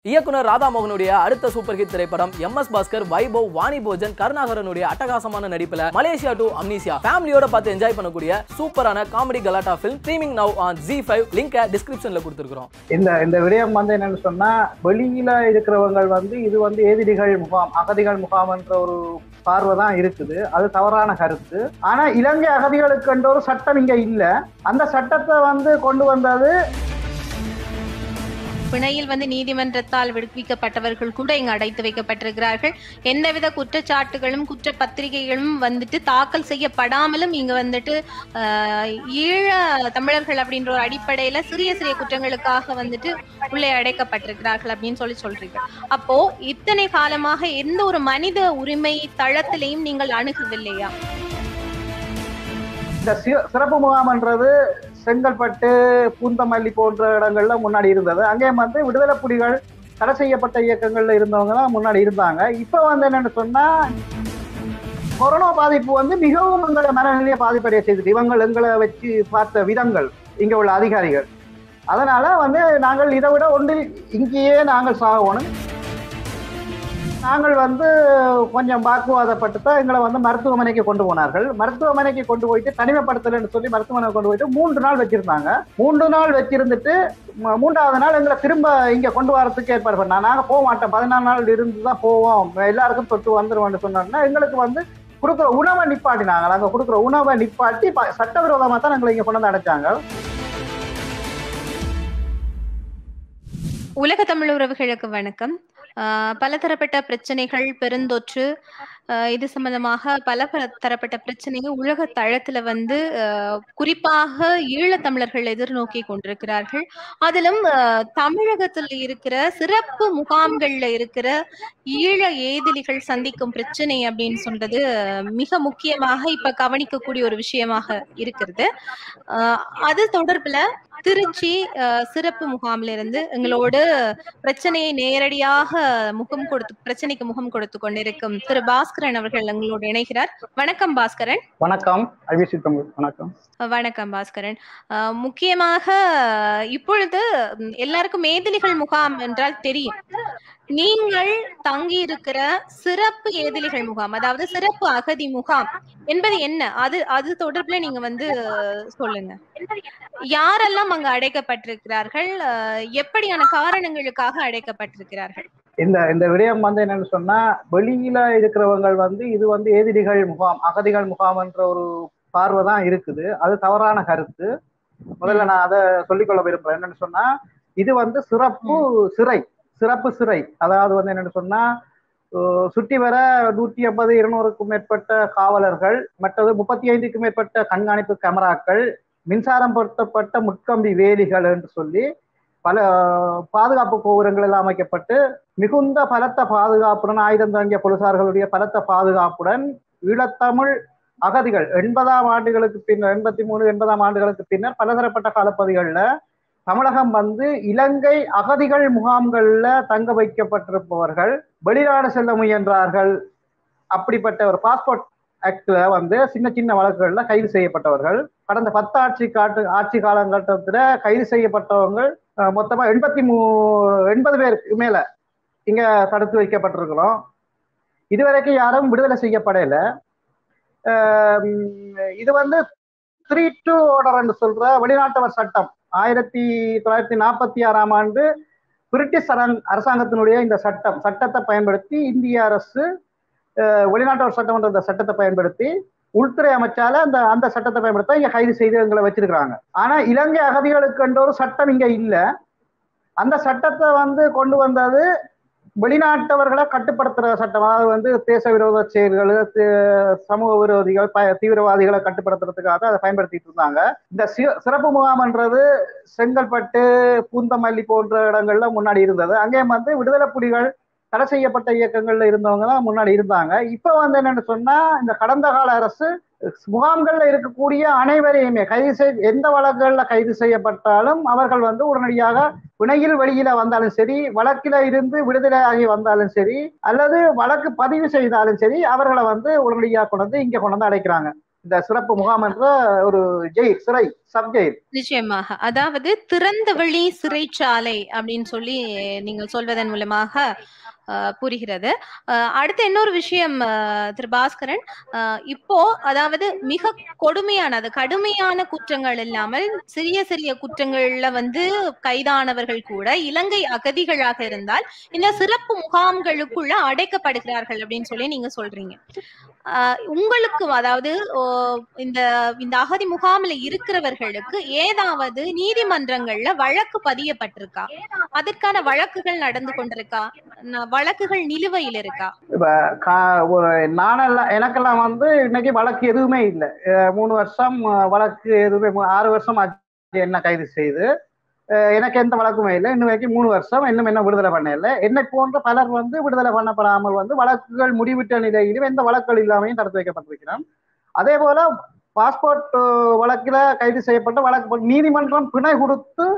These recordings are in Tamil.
இயக்குனர் ராதாமோகனுடைய அடுத்த சூப்பர் ஹிட் திரைப்படம் எம் எஸ் பாஸ்கர் வைபவ் வாணி போஜன் கருணாகரனுடைய அட்டகாசமான நடிப்புல மலேசியா டு அம்னீசியா ஃபேமிலியோட பார்த்து என்ஜாய் பண்ணக்கூடிய சூப்பரான காமெடி கலாட்டா film streaming now on Zee five லிங்கை டிஸ்கிரிப்ஷன்ல கொடுத்துருக்கோம் இந்த இந்த விடயம் வந்து என்னன்னு சொன்னா வெளியில இருக்கிறவங்க வந்து இது வந்து ஏதிரிகள் முகாம் அகதிகள் முகாம் என்ற ஒரு பார்வை தான் இருக்குது அது தவறான கருத்து ஆனா இலங்கை அகதிகளுக்கு என்ற ஒரு சட்டம் இங்க இல்ல அந்த சட்டத்தை வந்து கொண்டு வந்தது பிணையில் வந்து நீதிமன்றத்தால் விடுவிக்கப்பட்டவர்கள் கூட இங்கு அடைத்து வைக்கப்பட்டிருக்கிறார்கள் எந்தவித குற்றச்சாட்டுகளும் குற்ற பத்திரிகைகளும் வந்துட்டு தாக்கல் செய்யப்படாமலும் இங்க வந்துட்டு ஆஹ், ஈழ தமிழர்கள் அப்படின்ற ஒரு அடிப்படையில சிறிய சிறிய குற்றங்களுக்காக வந்துட்டு உள்ளே அடைக்கப்பட்டிருக்கிறார்கள் அப்படின்னு சொல்லி சொல்றீங்க அப்போ இத்தனை காலமாக எந்த ஒரு மனித உரிமை தளத்திலையும் நீங்கள் அணுகவில்லையா இந்த சி- சிறப்பு முகாம்ன்றது செங்கல்பட்டு பூந்தமல்லி போன்ற இடங்கள்ல முன்னாடி இருந்தது அங்கே வந்து விடுதலை புலிகள் தடை செய்யப்பட்ட இயக்கங்கள்ல இருந்தவங்க தான் முன்னாடி இருந்தாங்க இப்ப வந்து என்னன்னு சொன்னா கொரோனா பாதிப்பு வந்து மிகவும் எங்களை மனநிலையை பாதிப்படைய செய்தது இவங்க எங்களை வச்சு பார்த்த விதங்கள் இங்க உள்ள அதிகாரிகள் அதனால வந்து நாங்கள் இதை விட ஒன்றில் இங்கேயே நாங்கள் சாகணும் நாங்கள் வந்து கொஞ்சம் வாக்குவாதப்பட்டு தான் எங்களை வந்து மருத்துவமனைக்கு கொண்டு போனார்கள் மருத்துவமனைக்கு கொண்டு போயிட்டு தனிமைப்படுத்தலன்னு சொல்லி மருத்துவமனை கொண்டு போயிட்டு மூன்று நாள் வச்சிருந்தாங்க மூன்று நாள் வச்சிருந்துட்டு ம- மூன்றாவது நாள் எங்களை திரும்ப இங்க கொண்டு வரதுக்கு ஏற்பாடு பண்ணா நாங்க போக மாட்டோம் பதினாலு நாள் இருந்து தான் போவோம் எல்லாருக்கும் தொட்டு வந்துருவோம்னு சொன்னோம்னா எங்களுக்கு வந்து கொடுக்குற உணவை நிப்பாட்டினாங்க நாங்க கொடுக்குற உணவை நிப்பாட்டி ப- சட்டவிரோதமா தான் எங்களை இங்க கொண்டு வந்து அடைச்சாங்க உலக தமிழ் உறவுகளுக்கு வணக்கம் ஆஹ் பலதரப்பட்ட பிரச்சனைகள் பெருந்தொற்று ஆஹ் இது சம்பந்தமாக பல பல தரப்பட்ட பிரச்சனைகள் உலக தளத்துல வந்து ஆஹ் குறிப்பாக ஈழத் தமிழர்கள் எதிர்நோக்கி கொண்டிருக்கிறார்கள் அதிலும் ஆஹ் தமிழகத்தில் இருக்கிற சிறப்பு முகாம்கள்ல இருக்கிற ஈழ ஏதிலிகள் சந்திக்கும் பிரச்சனை அப்படின்னு சொல்றது ஆஹ் மிக முக்கியமாக இப்ப கவனிக்கக்கூடிய ஒரு விஷயமாக இருக்கிறது ஆஹ் அது தொடர்புல திருச்சி ஆஹ் சிறப்பு முகாம்ல இருந்து எங்களோடு பிரச்சனையை நேரடியாக முகம் கொடுத்து பிரச்சனைக்கு முகம் கொடுத்து கொண்டிருக்கும் திரு பாஸ்கரன் அவர்கள் எங்களோடு இணைகிறார் வணக்கம் பாஸ்கரன் வணக்கம் ஐபிசி தமிழ் வணக்கம் அஹ் வணக்கம் பாஸ்கரன் அஹ் முக்கியமாக இப்பொழுது ம், எல்லாருக்கும் மேதிலிகள் முகாம் என்றால் தெரியும் நீங்கள் தங்கி இருக்கிற சிறப்பு ஏதிலிகள் முகாம் அதாவது சிறப்பு அகதி முகாம் என்பது என்ன அது அது தொடர்புல நீங்க வந்து அஹ், சொல்லுங்க யாரெல்லாம் அங்கு அடைக்கப்பட்டிருக்கிறார்கள் அஹ், எப்படியான காரணங்களுக்காக அடைக்கப்பட்டிருக்கிறார்கள் இந்த இந்த விடயம் வந்து என்னன்னு சொன்னா வெளியில இருக்கிறவங்க வந்து இது வந்து ஏதிரிகள் முகாம் அகதிகள் முகாம் என்ற ஒரு பார்வை தான் இருக்குது அது தவறான கருத்து முதல்ல நான் அதை சொல்லிக்கொள்ள விரும்புறேன் என்னன்னு சொன்னா இது வந்து சிறப்பு சிறை சிறப்பு சிறை அதாவது வந்து என்னன்னு சொன்னா அஹ் சுற்றி வர நூற்றி ஐம்பது இருநூறுக்கும் மேற்பட்ட காவலர்கள் மற்றது முப்பத்தி ஐந்துக்கும் மேற்பட்ட கண்காணிப்பு கேமராக்கள் மின்சாரம் பொருத்தப்பட்ட முட்கம்பி வேலிகள் என்று சொல்லி பல பாதுகாப்பு கோபுரங்கள் எல்லாம் அமைக்கப்பட்டு மிகுந்த பலத்த பாதுகாப்புடன் ஆயுதம் தாங்கிய போலீசார்களுடைய பலத்த பாதுகாப்புடன் ஈழத்தமிழ் அகதிகள் எண்பதாம் ஆண்டுகளுக்கு பின்னர் எண்பத்தி மூணு எண்பதாம் ஆண்டுகளுக்கு பின்னர் பலதரப்பட்ட காலப்பகுதிகளில் தமிழகம் வந்து இலங்கை அகதிகள் முகாம்கள்ல தங்க வைக்கப்பட்டிருப்பவர்கள் வெளிநாடு செல்ல முயன்றார்கள் அப்படிப்பட்ட ஒரு பாஸ்போர்ட் ஆக்ட்ல வந்து சின்ன சின்ன வழக்குகள்ல கைது செய்யப்பட்டவர்கள் கடந்த பத்து ஆட்சி காட்டு ஆட்சி காலகட்டத்துல கைது செய்யப்பட்டவங்க அஹ், மொத்தமா எண்பத்தி மூ எண்பது பேருக்கு மேல இங்க தடுத்து வைக்கப்பட்டிருக்கிறோம் இதுவரைக்கும் யாரும் விடுதலை செய்யப்படல ஆஹ் இது வந்து த்ரீ டூ ஆர்டர் சொல்ற வெளிநாட்டவர் சட்டம் ஆயிரத்தி தொள்ளாயிரத்தி நாற்பத்தி ஆறாம் ஆண்டு பிரிட்டிஷ் அரங் அரசாங்கத்தினுடைய இந்த சட்டம் சட்டத்தை பயன்படுத்தி இந்திய அரசு ஆஹ் வெளிநாட்டவர் சட்டம் என்ற இந்த சட்டத்தை பயன்படுத்தி உள்துறை அமைச்சால அந்த அந்த சட்டத்தை பயன்படுத்த இங்க கைது செய்து எங்களை வச்சிருக்கிறாங்க ஆனா இலங்கை அகதிகளுக்கு என்ற ஒரு சட்டம் இங்க இல்ல அந்த சட்டத்தை வந்து கொண்டு வந்தது வெளிநாட்டவர்களை கட்டுப்படுத்துற சட்டம் அதாவது வந்து தேச விரோத செயல்கள் தி- சமூக விரோதிகள் ப- தீவிரவாதிகளை கட்டுப்படுத்துறதுக்காக அதை பயன்படுத்திட்டு இருந்தாங்க இந்த சி- சிறப்பு முகாம்ன்றது செங்கல்பட்டு பூந்தமல்லி போன்ற இடங்கள்ல முன்னாடி இருந்தது அங்கே வந்து விடுதலை புலிகள் தடை செய்யப்பட்ட இயக்கங்கள்ல இருந்தவங்க தான் முன்னாடி இருந்தாங்க இப்ப வந்து என்னன்னு சொன்னா இந்த கடந்த கால அரசு முகாம்கள்ல இருக்கக்கூடிய அனைவரையுமே கைது செய் எந்த வழக்குகள்ல கைது செய்யப்பட்டாலும் அவர்கள் வந்து உடனடியாக பிணையில் வெளியில வந்தாலும் சரி வழக்கில இருந்து விடுதலை ஆகி வந்தாலும் சரி அல்லது வழக்கு பதிவு செய்தாலும் சரி அவர்களை வந்து உடனடியாக கொண்டு வந்து இங்க கொண்டு வந்து அடைக்கிறாங்க இந்த சிறப்பு முகாம் என்ற ஒரு ஜெயில் சிறை சப் ஜெயில் நிச்சயமாக அதாவது திறந்த வெளி சிறைச்சாலை அப்படின்னு சொல்லி நீங்கள் சொல்வதன் மூலமாக அஹ், புரிகிறது அஹ், அடுத்த இன்னொரு விஷயம் அஹ், திரு பாஸ்கரன் அஹ், இப்போ அதாவது மிக கொடுமையானது கடுமையான குற்றங்கள் இல்லாமல் சிறிய சிறிய குற்றங்கள்ல வந்து கைதானவர்கள் கூட இலங்கை அகதிகளாக இருந்தால் இந்த சிறப்பு முகாம்களுக்குள்ள அடைக்கப்படுகிறார்கள் அப்படின்னு சொல்லி நீங்க சொல்றீங்க ஆஹ் உங்களுக்கு அதாவது ஓ, இந்த இந்த அகதி முகாமில் இருக்கிறவர்களுக்கு ஏதாவது நீதிமன்றங்கள்ல வழக்கு பதியப்பட்டிருக்கா அதற்கான வழக்குகள் நடந்து கொண்டிருக்கா ந- வழக்குகள் நிலுவையில் இருக்கா இப்ப கா- ஒரு நானெல்லாம் எனக்கெல்லாம் வந்து இன்னைக்கு வழக்கு எதுவுமே இல்லை அஹ் மூணு வருஷம் அஹ், வழக்கு எதுவுமே மூ- ஆறு வருஷம் ஆச்சு என்ன கைது செய்து அஹ், எனக்கு எந்த வழக்குமே இல்லை இன்னும் வரைக்கும் மூணு வருஷம் இன்னும் என்ன விடுதலை பண்ணல என்னை போன்ற பலர் வந்து விடுதலை பண்ணப்படாமல் வந்து வழக்குகள் முடிவிட்ட நிலையிலும் எந்த வழக்குகள் இல்லாமையும் தடுத்து வைக்கப்பட்டிருக்கிறான் அதே போல பாஸ்போர்ட் வழக்கில் கைது செய்யப்பட்ட வழக்கு நீதிமன்றம் பிணை கொடுத்து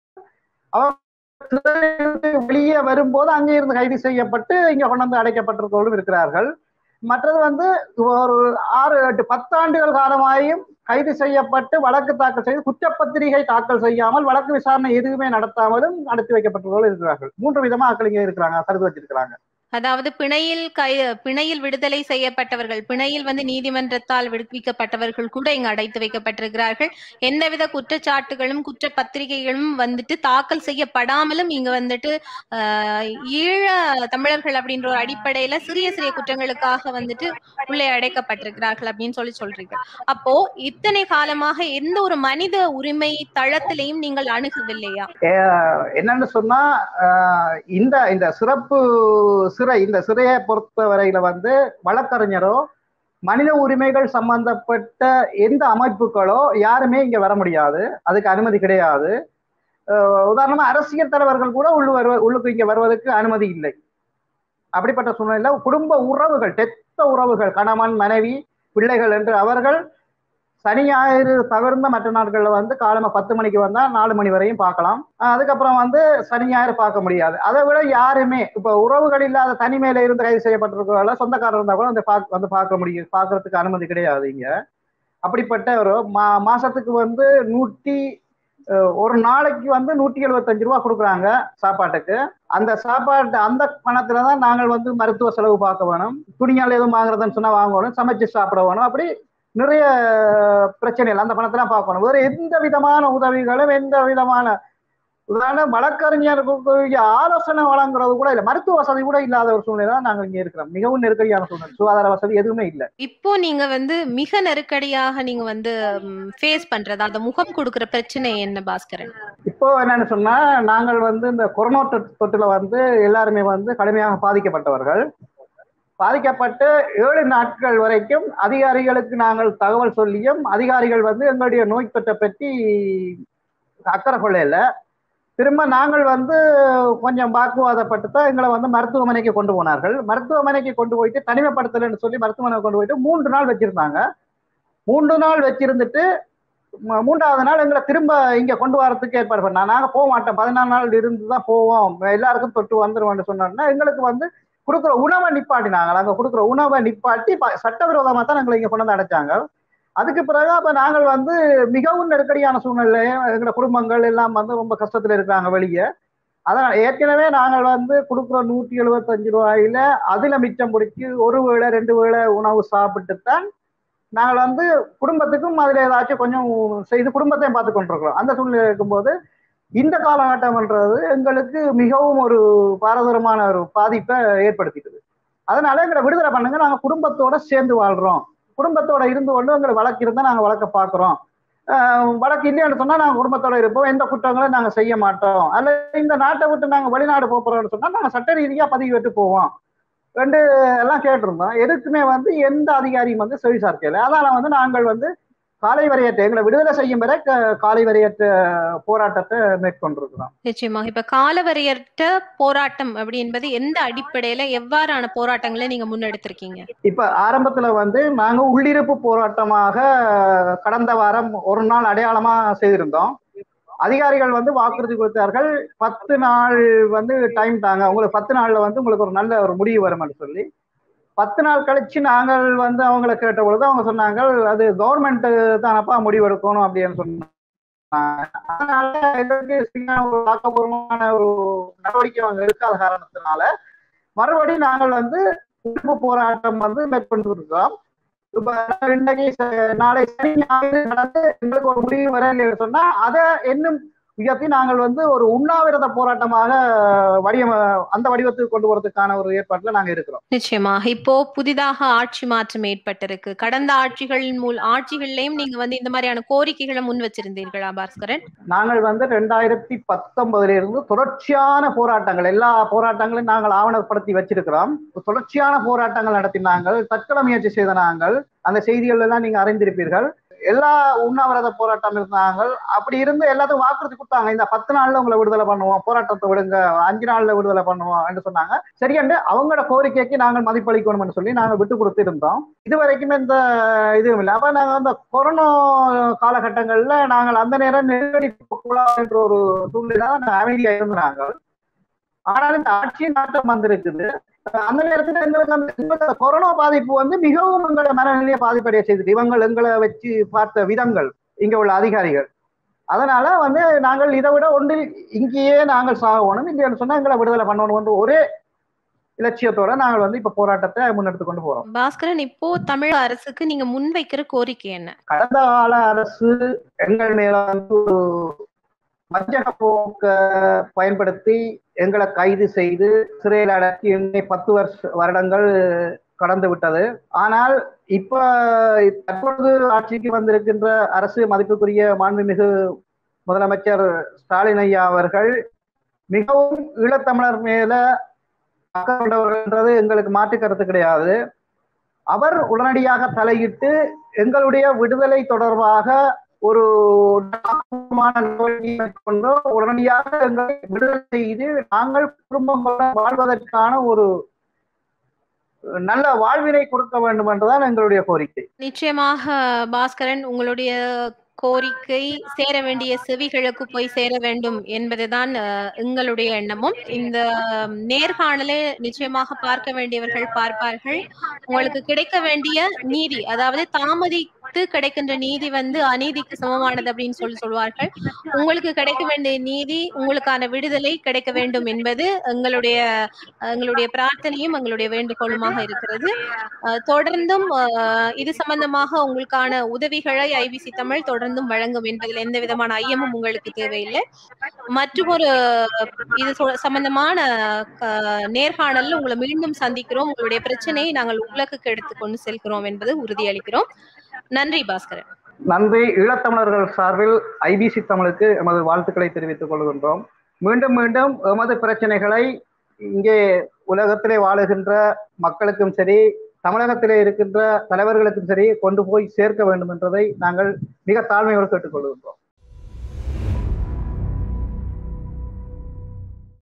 அவர் சிறையிலிருந்து வெளியே வரும்போது அங்கே இருந்து கைது செய்யப்பட்டு இங்க கொண்டு வந்து அடைக்கப்பட்டிருக்கவர்களும் இருக்கிறார்கள் மற்றது வந்து ஒரு ஆறு எட்டு பத்தாண்டுகள் காலமாயும் கைது செய்யப்பட்டு வழக்கு தாக்கல் செய்து குற்றப்பத்திரிகை தாக்கல் செய்யாமல் வழக்கு விசாரணை எதுவுமே நடத்தாமலும் நடத்தி வைக்கப்பட்டவர்கள் இருக்கிறார்கள் மூன்று விதமா ஆக்கள் இங்க இருக்கிறாங்க கருது வச்சிருக்கிறாங்க அதாவது பிணையில் கை பிணையில் விடுதலை செய்யப்பட்டவர்கள் பிணையில் வந்து நீதிமன்றத்தால் விடுவிக்கப்பட்டவர்கள் கூட இங்கு அடைத்து வைக்கப்பட்டிருக்கிறார்கள் எந்தவித குற்றச்சாட்டுகளும் குற்ற பத்திரிகைகளும் வந்துட்டு தாக்கல் செய்யப்படாமலும் இங்க வந்துட்டு ஆஹ், ஈழ தமிழர்கள் அப்படின்ற ஒரு அடிப்படையில சிறிய சிறிய குற்றங்களுக்காக வந்துட்டு உள்ளே அடைக்கப்பட்டிருக்கிறார்கள் அப்படின்னு சொல்லி சொல்றீங்க அப்போ இத்தனை காலமாக எந்த ஒரு மனித உரிமை தளத்திலையும் நீங்கள் அணுகவில்லையா அஹ் என்னன்னு சொன்னா அஹ் இந்த இந்த சிறப்பு சிறை இந்த சிறையை பொறுத்த வரையில வந்து வழக்கறிஞரோ மனித உரிமைகள் சம்பந்தப்பட்ட எந்த அமைப்புகளோ யாருமே இங்க வர முடியாது அதுக்கு அனுமதி கிடையாது அஹ் உதாரணமா அரசியல் தலைவர்கள் கூட உள்ளு வருவ உள்ளுக்கு இங்க வருவதற்கு அனுமதி இல்லை அப்படிப்பட்ட சூழ்நிலையில குடும்ப உறவுகள் தெத்த உறவுகள் கணவன் மனைவி பிள்ளைகள் என்று அவர்கள் சனி ஞாயிறு தவிர்ந்த மற்ற நாட்களில் வந்து காலமா பத்து மணிக்கு வந்தா நாலு மணி வரையும் பார்க்கலாம் ஆஹ் அதுக்கப்புறம் வந்து சனி ஞாயிறு பார்க்க முடியாது அதை விட யாருமே இப்போ உறவுகள் இல்லாத தனிமையில இருந்து கைது செய்யப்பட்டிருக்கிறவங்கள சொந்தக்காரர் இருந்தா கூட வந்து பார்க்க வந்து பார்க்க முடியும் பார்க்கறதுக்கு அனுமதி கிடையாது இங்க அப்படிப்பட்ட ஒரு மா மாசத்துக்கு வந்து நூற்றி அஹ், ஒரு நாளைக்கு வந்து நூற்றி எழுபத்தஞ்சு ரூபா கொடுக்குறாங்க சாப்பாட்டுக்கு அந்த சாப்பாட்டு அந்த பணத்துல தான் நாங்கள் வந்து மருத்துவ செலவு பார்க்க வேணும் துணியால் எதுவும் வாங்குறதுன்னு சொன்னா வாங்கணும் சமைச்சு சாப்பிட வேணும் அப்படி நிறைய பிரச்சனைகள் அந்த பணத்தெல்லாம் பார்க்கணும் வேற எந்த விதமான உதவிகளும் எந்த விதமான உதாரணம் வழக்கறிஞருக்கு ஆலோசனை வழங்குறது கூட இல்லை மருத்துவ வசதி கூட இல்லாத ஒரு சூழ்நிலை தான் நாங்கள் இங்க இருக்கிறோம் மிகவும் நெருக்கடியான சூழ்நிலை சுகாதார வசதி எதுவுமே இல்லை இப்போ நீங்க வந்து மிக நெருக்கடியாக நீங்க வந்து ஃபேஸ் பண்றது அந்த முகம் கொடுக்கிற பிரச்சனை என்ன பாஸ்கரன் இப்போ என்னன்னு சொன்னா நாங்கள் வந்து இந்த கொரோனா தொற்று- தொற்றுல வந்து எல்லாருமே வந்து கடுமையாக பாதிக்கப்பட்டவர்கள் பாதிக்கப்பட்டு ஏழு நாட்கள் வரைக்கும் அதிகாரிகளுக்கு நாங்கள் தகவல் சொல்லியும் அதிகாரிகள் வந்து எங்களுடைய நோய் தொற்றை பற்றி அக்கறை கொள்ளையில திரும்ப நாங்கள் வந்து கொஞ்சம் வாக்குவாதப்பட்டு தான் எங்களை வந்து மருத்துவமனைக்கு கொண்டு போனார்கள் மருத்துவமனைக்கு கொண்டு போயிட்டு தனிமைப்படுத்தலைன்னு சொல்லி மருத்துவமனைக்கு கொண்டு போயிட்டு மூன்று நாள் வச்சிருந்தாங்க மூன்று நாள் வச்சிருந்துட்டு ம- மூன்றாவது நாள் எங்களை திரும்ப இங்க கொண்டு வரதுக்கு ஏற்பாடு பண்ணா நாங்க போக மாட்டோம் பதினாலு நாள் இருந்து தான் போவோம் எல்லாருக்கும் தொட்டு வந்துருவோம்னு சொன்னோம்னா எங்களுக்கு வந்து கொடுக்குற உணவை நிப்பாட்டினாங்க நாங்க கொடுக்குற உணவை நிப்பாட்டி ப- சட்டவிரோதமா தான் எங்களை இங்க கொண்டு வந்து அடைச்சாங்க அதுக்கு பிறகு அப்ப நாங்கள் வந்து மிகவும் நெருக்கடியான சூழ்நிலை எங்களோட குடும்பங்கள் எல்லாம் வந்து ரொம்ப கஷ்டத்துல இருக்காங்க வெளியே அதான் ஏற்கனவே நாங்கள் வந்து கொடுக்குற நூற்றி எழுபத்தஞ்சு ரூபாயில அதுல மிச்சம் பிடிச்சி ஒரு வேளை ரெண்டு வேளை உணவு சாப்பிட்டு தான் நாங்கள் வந்து குடும்பத்துக்கும் அதுல ஏதாச்சும் கொஞ்சம் செய்து குடும்பத்தையும் பார்த்து கொண்டிருக்கிறோம் அந்த சூழ்நிலை இருக்கும்போது இந்த காலகட்டம்ன்றது எங்களுக்கு மிகவும் ஒரு பாரதூரமான ஒரு பாதிப்பை ஏற்படுத்திட்டது அதனால எங்களை விடுதலை பண்ணுங்க நாங்க குடும்பத்தோட சேர்ந்து வாழ்றோம் குடும்பத்தோட இருந்து கொண்டு எங்களை வழக்கு இருந்தா நாங்க வழக்க பாக்குறோம் ஆஹ் வழக்கு இல்லைன்னு சொன்னா நாங்க குடும்பத்தோட இருப்போம் எந்த குற்றங்களும் நாங்க செய்ய மாட்டோம் அல்ல இந்த நாட்டை விட்டு நாங்க வெளிநாடு போப் போறோம்னு சொன்னா நாங்க சட்ட ரீதியா பதிவு விட்டு போவோம் ரெண்டு எல்லாம் கேட்டிருந்தோம் எதுக்குமே வந்து எந்த அதிகாரியும் வந்து செவி சார்க்கல அதனால வந்து நாங்கள் வந்து காலை வரையற்ற எங்களை விடுதலை செய்யும் வரை க- காலை வரையற்ற போராட்டத்தை மேற்கொண்டிருக்கிறோம் நிச்சயமாக இப்ப காலவரையற்ற போராட்டம் அப்படி என்பது எந்த அடிப்படையில எவ்வாறான போராட்டங்களை நீங்க முன்னெடுத்திருக்கீங்க இப்ப ஆரம்பத்துல வந்து நாங்க உள்ளிருப்பு போராட்டமாக கடந்த வாரம் ஒரு நாள் அடையாளமா செய்திருந்தோம் அதிகாரிகள் வந்து வாக்குறுதி கொடுத்தார்கள் பத்து நாள் வந்து டைம் தாங்க உங்களுக்கு பத்து நாள்ல வந்து உங்களுக்கு ஒரு நல்ல ஒரு முடிவு வரும்னு சொல்லி பத்து நாள் கழிச்சு நாங்கள் வந்து அவங்கள கேட்ட பொழுது அவங்க சொன்னாங்க அது கவர்மெண்ட் தானப்பா முடிவெடுக்கணும் அப்படின்னு சொன்னாங்க அதனால எங்களுக்கு சரியான ஒரு ஆக்கப்பூர்வமான ஒரு நடவடிக்கை அவங்க எடுக்காத காரணத்தினால மறுபடியும் நாங்கள் வந்து எதிர்ப்பு போராட்டம் வந்து மேற்கொண்டு இருக்கோம் இப்ப இன்னைக்கு ச- நாளை சனி ஞாயிறு நடந்து எங்களுக்கு ஒரு முடிவு வரல சொன்னா அதை இன்னும் உயர்த்தி நாங்கள் வந்து ஒரு உண்ணாவிரத போராட்டமாக வடிவம் அந்த வடிவத்துக்கு கொண்டு வரதுக்கான ஒரு ஏற்பாட்டுல நாங்க இருக்கிறோம் நிச்சயமாக இப்போ புதிதாக ஆட்சி மாற்றம் ஏற்பட்டிருக்கு கடந்த ஆட்சிகளின் மூல் ஆட்சிகள்லயும் நீங்க வந்து இந்த மாதிரியான கோரிக்கைகளை முன் வச்சிருந்தீர்களா பாஸ்கரன் நாங்கள் வந்து ரெண்டாயிரத்தி பத்தொன்பதுல இருந்து தொடர்ச்சியான போராட்டங்கள் எல்லா போராட்டங்களையும் நாங்கள் ஆவணப்படுத்தி வச்சிருக்கிறோம் தொடர்ச்சியான போராட்டங்கள் நடத்தினாங்கள் தற்கொலை முயற்சி செய்த நாங்கள் அந்த செய்திகள் எல்லாம் நீங்க அறிந்திருப்பீர்கள் எல்லா உண்ணாவிரத போராட்டம் இருந்தாங்க அப்படி இருந்து எல்லாத்துக்கும் வாக்குறுதி கொடுத்தாங்க இந்த பத்து நாள்ல உங்களை விடுதலை பண்ணுவோம் போராட்டத்தை விடுங்க அஞ்சு நாள்ல விடுதலை பண்ணுவோம் என்று சொன்னாங்க சரியண்டு அவங்களோட கோரிக்கைக்கு நாங்கள் மதிப்பளிக்கணும்னு சொல்லி நாங்கள் விட்டு கொடுத்து இருந்தோம் இது வரைக்குமே இந்த இதுவும் இல்லை அப்ப நாங்கள் அந்த கொரோனா காலகட்டங்கள்ல நாங்கள் அந்த நேரம் நெருக்கடி கூடாது என்ற ஒரு சூழ்நிலை நாங்கள் அமைதியா இருந்தாங்க ஆனால் இந்த ஆட்சி நாட்டம் வந்திருக்குது அஹ் அந்த நேரத்துல எங்களுக்கு அந்த எங்களுக்கு அந்த கொரோனா பாதிப்பு வந்து மிகவும் எங்களை மனநிலையை பாதிப்படைய செய்துட்டு இவங்க எங்களை வச்சு பார்த்த விதங்கள் இங்க உள்ள அதிகாரிகள் அதனால வந்து நாங்கள் இதை விட ஒன்றில் இங்கேயே நாங்கள் சாகணும் இல்லைன்னு சொன்னா எங்களை விடுதலை பண்ணணும் ஒரே இலட்சியத்தோட நாங்கள் வந்து இப்ப போராட்டத்தை முன்னெடுத்து கொண்டு போறோம் பாஸ்கரன் இப்போ தமிழக அரசுக்கு நீங்க முன்வைக்கிற கோரிக்கை என்ன கடந்த கால அரசு எங்கள் மேல வந்து ஒரு வஞ்சக போக்க பயன்படுத்தி எங்களை கைது செய்து சிறையில் அடக்கி என்னை பத்து வருஷ வருடங்கள் கடந்து விட்டது ஆனால் இப்ப தற்பொழுது ஆட்சிக்கு வந்திருக்கின்ற அரசு மதிப்புக்குரிய மாண்புமிகு முதலமைச்சர் ஸ்டாலின் ஐயா அவர்கள் மிகவும் ஈழத்தமிழர் மேல கொண்டவர்கள்ன்றது எங்களுக்கு மாற்று கருத்து கிடையாது அவர் உடனடியாக தலையிட்டு எங்களுடைய விடுதலை தொடர்பாக ஒரு ஆக்கப்பூர்வமான நடவடிக்கை மேற்கொண்டு உடனடியாக எங்களை விடுதலை செய்து நாங்கள் குடும்பங்களுடன் வாழ்வதற்கான ஒரு நல்ல வாழ்வினை கொடுக்க வேண்டும் என்றுதான் எங்களுடைய கோரிக்கை நிச்சயமாக பாஸ்கரன் உங்களுடைய கோரிக்கை சேர வேண்டிய செவிகளுக்கு போய் சேர வேண்டும் என்பதுதான் அஹ், எங்களுடைய எண்ணமும் இந்த நேர்காணலை நிச்சயமாக பார்க்க வேண்டியவர்கள் பார்ப்பார்கள் உங்களுக்கு கிடைக்க வேண்டிய நீதி அதாவது தாமதித்து கிடைக்கின்ற நீதி வந்து அநீதிக்கு சமமானது அப்படின்னு சொல்லி சொல்வார்கள் உங்களுக்கு கிடைக்க வேண்டிய நீதி உங்களுக்கான விடுதலை கிடைக்க வேண்டும் என்பது எங்களுடைய எங்களுடைய பிரார்த்தனையும் எங்களுடைய வேண்டுகோளுமாக இருக்கிறது அஹ், தொடர்ந்தும் அஹ், இது சம்பந்தமாக உங்களுக்கான உதவிகளை ஐபிசி தமிழ் தொடர்ந்தும் வழங்கும் என்பதில் எந்த விதமான ஐயமும் உங்களுக்கு தேவையில்லை மற்றும் ஒரு இது சொ- சம்பந்தமான அஹ், நேர்காணல்ல உங்களை மீண்டும் சந்திக்கிறோம் உங்களுடைய பிரச்சனையை நாங்கள் உலகுக்கு எடுத்துக்கொண்டு செல்கிறோம் என்பது உறுதியளிக்கிறோம் நன்றி பாஸ்கரன் நன்றி ஈழத்தமிழர்கள் சார்பில் ஐபிசி தமிழுக்கு எமது வாழ்த்துக்களை தெரிவித்துக் கொள்கின்றோம் மீண்டும் மீண்டும் எமது பிரச்சனைகளை இங்கே உலகத்திலே வாழுகின்ற மக்களுக்கும் சரி தமிழகத்திலே இருக்கின்ற தலைவர்களுக்கும் சரி கொண்டு போய் சேர்க்க வேண்டும் என்றதை நாங்கள் மிக தாழ்மையோடு கேட்டுக்கொள்கின்றோம்